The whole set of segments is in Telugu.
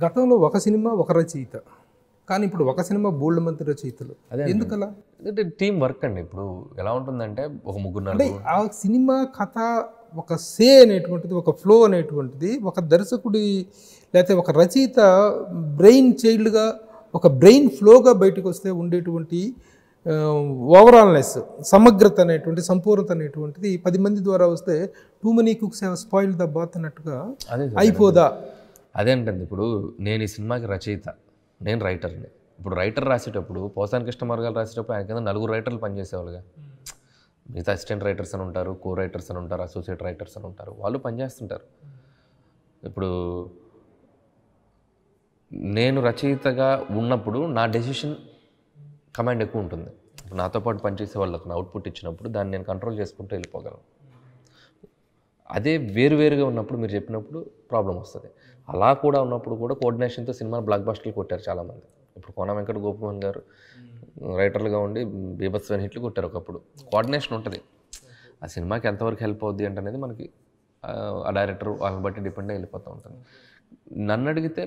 గతంలో ఒక సినిమా ఒక రచయిత కానీ ఇప్పుడు ఒక సినిమా బోల్డ్ మంది రచయితలు ఎందుకలా అంటే టీం వర్క్ అండి ఇప్పుడు ఎలా ఉంటుందంటే ఒక ముగ్గురు అంటే నలుగురు ఆ సినిమా కథ ఒక సే అనేటువంటిది ఒక ఫ్లో అనేటువంటిది ఒక దర్శకుడి లేకపోతే ఒక రచయిత బ్రెయిన్ చైల్డ్గా ఒక బ్రెయిన్ ఫ్లోగా బయటకు వస్తే ఉండేటువంటి ఓవరాల్నెస్ సమగ్రత అనేటువంటి సంపూర్ణత అనేటువంటిది పది మంది ద్వారా వస్తే too many cooks have spoil the broth అన్నట్టుగా అదే అయిపోదా అదేంటండి ఇప్పుడు నేను ఈ సినిమాకి రచయిత నేను రైటర్ని ఇప్పుడు రైటర్ రాసేటప్పుడు పోసాని కృష్ణమార్ గారు రాసేటప్పుడు ఆయన కింద నలుగురు రైటర్లు పనిచేసేవాళ్ళుగా మిగతా అసిస్టెంట్ రైటర్స్ అని ఉంటారు కో రైటర్స్ అని ఉంటారు అసోసియేట్ రైటర్స్ అని ఉంటారు వాళ్ళు పనిచేస్తుంటారు ఇప్పుడు నేను రచయితగా ఉన్నప్పుడు నా డెసిషన్ కమాండ్ ఎక్కువ ఉంటుంది ఇప్పుడు నాతో పాటు పనిచేసే వాళ్ళకి నా అవుట్పుట్ ఇచ్చినప్పుడు దాన్ని నేను కంట్రోల్ చేసుకుంటూ వెళ్ళిపోగలను అదే వేరువేరుగా ఉన్నప్పుడు మీరు చెప్పినప్పుడు ప్రాబ్లం వస్తుంది అలా కూడా ఉన్నప్పుడు కూడా కోఆర్డినేషన్తో సినిమా బ్లాక్ బస్టర్లు కొట్టారు చాలామంది ఇప్పుడు కోన వెంకట గోపమోహన్ గారు రైటర్లుగా ఉండి బీభత్సమైన హిట్లు కొట్టారు ఒకప్పుడు కోఆర్డినేషన్ ఉంటుంది ఆ సినిమాకి ఎంతవరకు హెల్ప్ అవుద్ది అంటే అనేది మనకి ఆ, ఆ డైరెక్టర్ వాళ్ళని బట్టి డిపెండ్ వెళ్ళిపోతూ ఉంటుంది నన్ను అడిగితే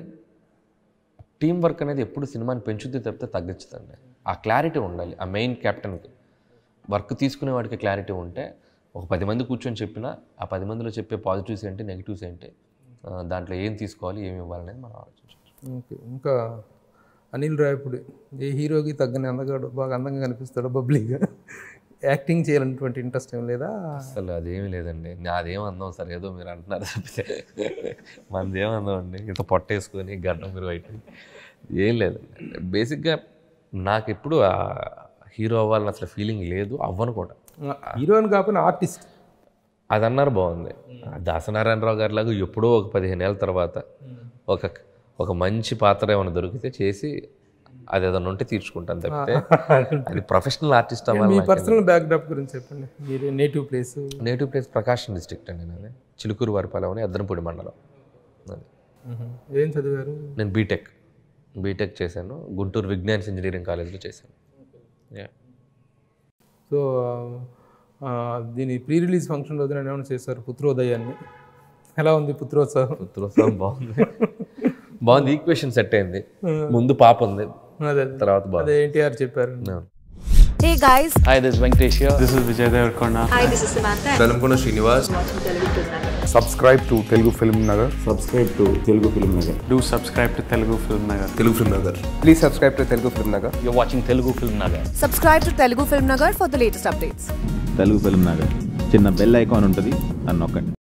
టీం వర్క్ అనేది ఎప్పుడు సినిమాని పెంచుద్ది తప్పితే తగ్గించుదండి ఆ క్లారిటీ ఉండాలి ఆ మెయిన్ కెప్టెన్కి వర్క్ తీసుకునే వాడికి క్లారిటీ ఉంటే ఒక పది మంది కూర్చొని చెప్పినా ఆ పది మందిలో చెప్పే పాజిటివ్స్ ఏంటి నెగిటివ్స్ ఏంటి ఆ, దాంట్లో ఏం తీసుకోవాలి ఏమి ఇవ్వాలనేది మనం ఆలోచించవచ్చు ఓకే ఇంకా అనిల్ రాయపుడి ఏ హీరోకి తగ్గని అందగాడు బాగా అందంగా కనిపిస్తాడు బబ్లీగా యాక్టింగ్ చేయాలన్నటువంటి ఇంట్రెస్ట్ ఏం లేదా అసలు అదేమీ లేదండి నాదేం అందం సార్ ఏదో మీరు అంటున్నారు తప్పితే మనదేం అందం అండి ఇంత పొట్ట వేసుకొని గడ్డం మీరు బయట ఏం లేదండి బేసిక్గా నాకు ఎప్పుడు ఆ హీరో అవ్వాలని అసలు ఫీలింగ్ లేదు అవ్వను కూడా హీరో అని కాకపోయినా ఆర్టిస్ట్ అది అన్నారు బాగుంది ఆ దాసనారాయణరావు గారి లాగా ఎప్పుడో ఒక పదిహేను ఏళ్ళ తర్వాత ఒక ఒక మంచి పాత్ర ఏమైనా దొరికితే చేసి అది ఏదైనా ఉంటే తీర్చుకుంటాను తప్పితే అది ప్రొఫెషనల్ ఆర్టిస్ట్ మీ అవ్వాలి పర్సనల్ బ్యాక్డ్రాప్ గురించి చెప్పండి మీరు native place native place Prakasam district అండి నాది చిలుకూరు వారిపాలెం అని అద్దనపూడి మండలం అది ఏం చదివారు నేను బీటెక్ బీటెక్ చేశాను గుంటూరు విజ్ఞాన్స్ ఇంజనీరింగ్ కాలేజ్లో చేశాను Yeah. సో ఆ, దీని ప్రీ రిలీజ్ ఫంక్షన్ రోజున ఏమైనా చేశారు పుత్రోదయాన్ని ఎలా ఉంది పుత్రోత్సవం పుత్రోత్సవం బాగుంది బాగుంది ఈక్వేషన్ సెట్ అయింది ముందు పాప ఉంది అదే తర్వాత బాగుంది అదే ఎన్టీఆర్ చెప్పారు Hey guys, Hi, this is Venkatesh here. This is Vijay Devarkonda. hi, this is Samantha. Velankonda Srinivas subscribe to Telugu Film Nagar. Subscribe to Telugu film Nagar Do subscribe to Telugu Film Nagar. Telugu film Nagar Please subscribe to Telugu Film Nagar. You're watching Telugu Film Nagar. Subscribe to Telugu Film Nagar for the latest updates. Telugu film Nagar చిన్న బెల్ ఐకాన్ ఉంటుంది దాన్ని నొక్కండి